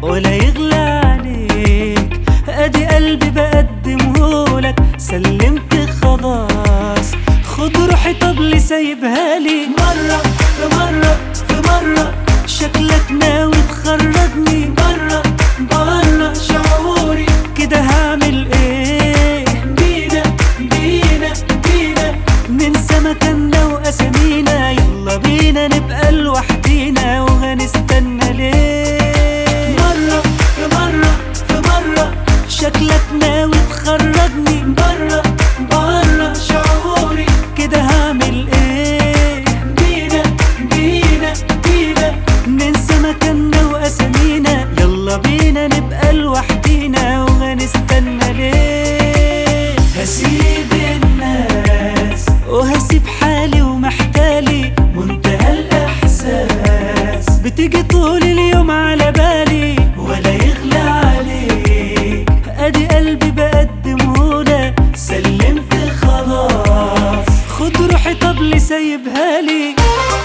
ولا يغلى عليك ادي قلبي بقدمهولك سلمت خلاص خد روحي طب لي سايبها لي مرة في مرة في مرة شكلك ناوي تخرجني برا برا شعوري كده هعمل ايه بينا بينا بينا ننسى مكاننا واسامينا يلا بينا نبقى لوحدينا وهنستنى ليه مرة في مرة في مرة شكلك ناوي تخرجني برا برا شعوري كده هعمل ايه بينا بينا بينا ننسى مكاننا واسامينا يلا بينا نبقى لوحدينا وهنستنى ليه هسيب الناس وهسيب حالي ومحتالي منتهى الاحساس بتيجي طول اليوم على بالي ولا يغلى عليك ادي قلبي بقدمهولك سلمت خلاص خد روحي طب لي سايبها لي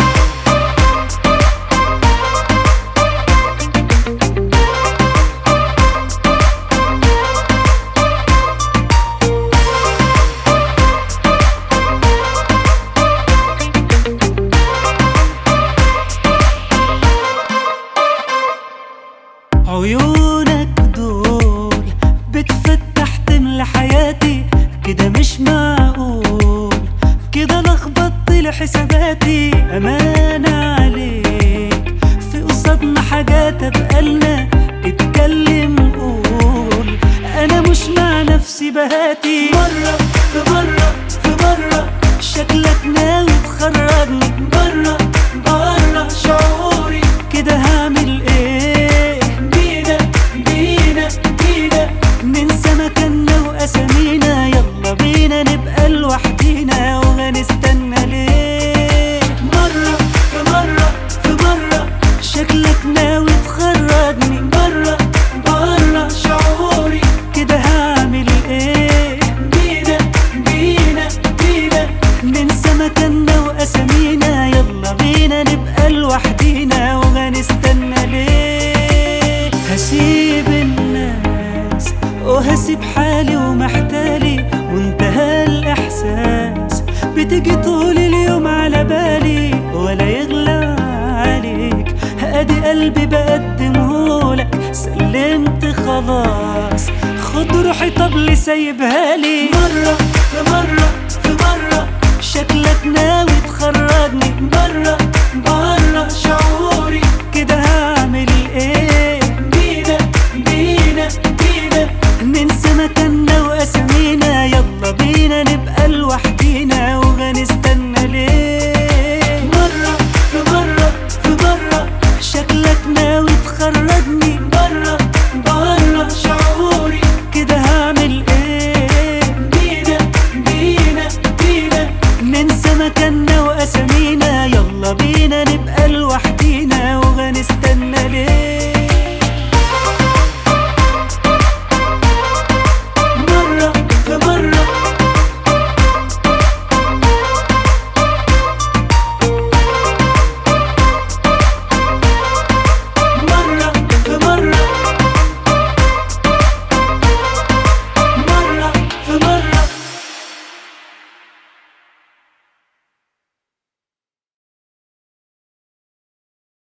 عيونك دول بتفتح تملى حياتي كده مش معقول كده لخبطت لي حساباتي أمانة عليك في قصادنا حاجات أبقالنا اتكلم قول أنا مش مع نفسي بهاتي مرة في مرة في مرة شكلك ناوي تخرجني برا برا شعوري كده هعمل ايه بينا بينا بينا ننسى مكاننا واسامينا يلا بينا نبقى لوحدينا وهنستنى ليه مرة في مرة في مرة شكلك ناوي تخرجني برا برا شعوري كده هعمل ايه بينا بينا بينا ننسى مكاننا واسامينا يلا بينا نبقى لوحدينا وهنستنى ليه هسيب الناس وهسيب حالي ومحتالي منتهى الاحساس بتيجي طول اليوم على بالي ولا يغلى عليك ادي قلبي بقدمهولك سلمت خلاص خد روحي طب لي سايبها لي مرة في مرة في مرة شكلك ناوي تخرجني برا برا شعوري كده هعمل ايه بينا بينا بينا ننسى مكاننا واسامينا يلا بينا نبقى لوحدينا وهنستنى ليه مرة في مرة في مرة شكلك ناوي تخرجني برا برا شعوري كده هعمل ايه بينا بينا بينا ننسى مكاننا واسامينا يلا بينا نبقى